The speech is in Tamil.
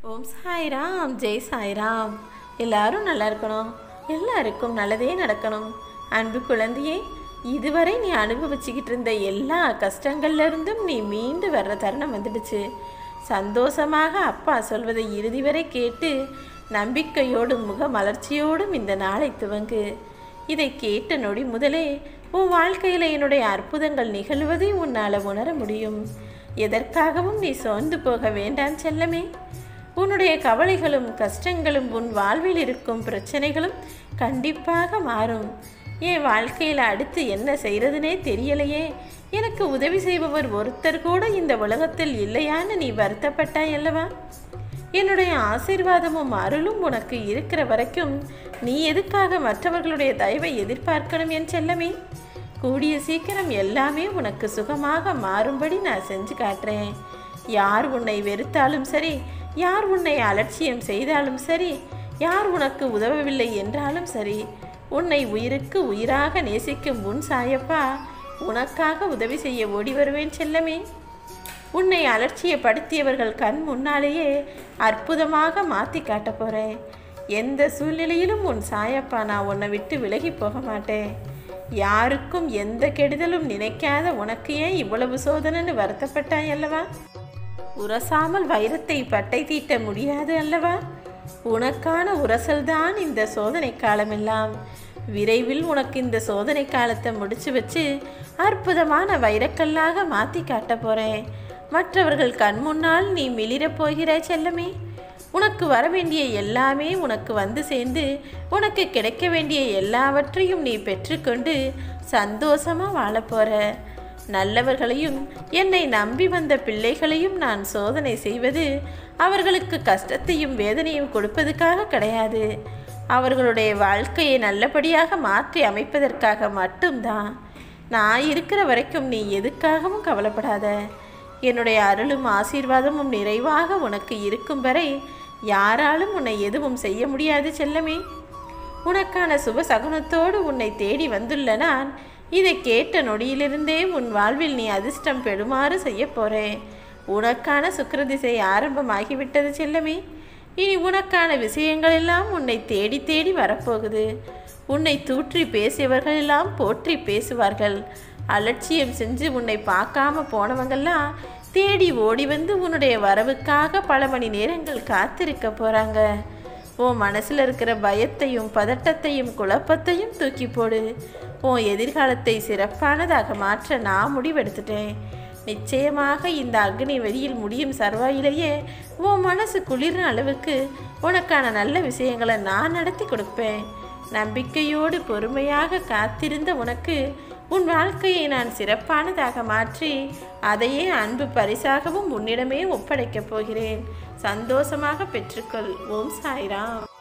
ஓம் சாய்ராம் ஜெய் சாய்ராம் எல்லாரும் நல்லா இருக்கணும் எல்லாருக்கும் நல்லதே நடக்கணும் அன்பு குழந்தையே இதுவரை நீ அனுபவிச்சுக்கிட்டு இருந்த எல்லா கஷ்டங்கள்ல இருந்தும் நீ மீண்டு வர்ற தருணம் வந்துடுச்சு சந்தோஷமாக அப்பா சொல்வதை இறுதி வரை கேட்டு நம்பிக்கையோடும் முக மலர்ச்சியோடும் இந்த நாளை துவங்கு இதை கேட்ட நொடி முதலே உன் வாழ்க்கையில் என்னுடைய அற்புதங்கள் நிகழ்வதை உன்னால் உணர முடியும் எதற்காகவும் நீ சோர்ந்து போக வேண்டாம் செல்லமே உன்னுடைய கவலைகளும் கஷ்டங்களும் உன் வாழ்வில் இருக்கும் பிரச்சனைகளும் கண்டிப்பாக மாறும் என் வாழ்க்கையில் அடுத்து என்ன செய்கிறதுனே தெரியலையே எனக்கு உதவி செய்பவர் ஒருத்தர் கூட இந்த உலகத்தில் இல்லையான்னு நீ வருத்தப்பட்டாய் அல்லவா என்னுடைய ஆசீர்வாதமும் அருளும் உனக்கு இருக்கிற வரைக்கும் நீ எதுக்காக மற்றவர்களுடைய தயவை எதிர்பார்க்கணும் என் செல்லமே கூடிய சீக்கிரம் எல்லாமே உனக்கு சுகமாக மாறும்படி நான் செஞ்சு காட்டுறேன் யார் உன்னை வெறுத்தாலும் சரி யார் உன்னை அலட்சியம் செய்தாலும் சரி யார் உனக்கு உதவவில்லை என்றாலும் சரி உன்னை உயிருக்கு உயிராக நேசிக்கும் உன் சாயப்பா உனக்காக உதவி செய்ய ஓடி வருவேன் செல்லமே உன்னை அலட்சியப்படுத்தியவர்கள் கண் முன்னாலேயே அற்புதமாக மாற்றி காட்ட போகிறேன் எந்த சூழ்நிலையிலும் உன் சாயப்பா நான் உன்னை விட்டு விலகி போக மாட்டேன் யாருக்கும் எந்த கெடுதலும் நினைக்காத உனக்கு ஏன் இவ்வளவு சோதனைன்னு வருத்தப்பட்டாய் அல்லவா உரசாமல் வைரத்தை பட்டை தீட்ட முடியாது அல்லவா உனக்கான உரசல்தான் இந்த சோதனை காலமெல்லாம் விரைவில் உனக்கு இந்த சோதனை காலத்தை முடிச்சு வச்சு அற்புதமான வைரக்கல்லாக மாற்றி காட்ட போகிறேன் மற்றவர்கள் கண் முன்னால் நீ மிளிரப் போகிறாய் செல்லமே உனக்கு வர வேண்டிய எல்லாமே உனக்கு வந்து சேர்ந்து உனக்கு கிடைக்க வேண்டிய எல்லாவற்றையும் நீ பெற்றுக்கொண்டு சந்தோஷமாக வாழப் போகிற நல்லவர்களையும் என்னை நம்பி வந்த பிள்ளைகளையும் நான் சோதனை செய்வது அவர்களுக்கு கஷ்டத்தையும் வேதனையும் கொடுப்பதுக்காக கிடையாது அவர்களுடைய வாழ்க்கையை நல்லபடியாக மாற்றி அமைப்பதற்காக மட்டும்தான் நான் இருக்கிற வரைக்கும் நீ எதுக்காகவும் கவலைப்படாத என்னுடைய அருளும் ஆசீர்வாதமும் நிறைவாக உனக்கு இருக்கும் வரை யாராலும் உன்னை எதுவும் செய்ய முடியாது செல்லமே உனக்கான சுப சகுனத்தோடு உன்னை தேடி வந்துள்ள நான் இதை கேட்ட நொடியிலிருந்தே உன் வாழ்வில் நீ அதிர்ஷ்டம் பெறுமாறு செய்ய போறேன் உனக்கான சுக்கிரதிசை ஆரம்பமாகிவிட்டது செல்லமே இனி உனக்கான விஷயங்கள் எல்லாம் உன்னை தேடி தேடி வரப்போகுது உன்னை தூற்றி பேசியவர்கள் எல்லாம் போற்றி பேசுவார்கள் அலட்சியம் செஞ்சு உன்னை பார்க்காம போனவங்கெல்லாம் தேடி ஓடி வந்து உன்னுடைய வரவுக்காக பல மணி நேரங்கள் காத்திருக்க போகிறாங்க உன் மனசில் இருக்கிற பயத்தையும் பதட்டத்தையும் குழப்பத்தையும் தூக்கி போடு உன் எதிர்காலத்தை சிறப்பானதாக மாற்ற நான் முடிவெடுத்துட்டேன் நிச்சயமாக இந்த அக்னி வெறியில் முடியும் சர்வாயிலேயே உன் மனசு குளிர்ற அளவுக்கு உனக்கான நல்ல விஷயங்களை நான் நடத்தி கொடுப்பேன் நம்பிக்கையோடு பொறுமையாக காத்திருந்த உனக்கு உன் வாழ்க்கையை நான் சிறப்பானதாக மாற்றி அதையே அன்பு பரிசாகவும் உன்னிடமே ஒப்படைக்கப் போகிறேன் சந்தோஷமாக பெற்றுக்கொள் ஓம் சாய்ராம்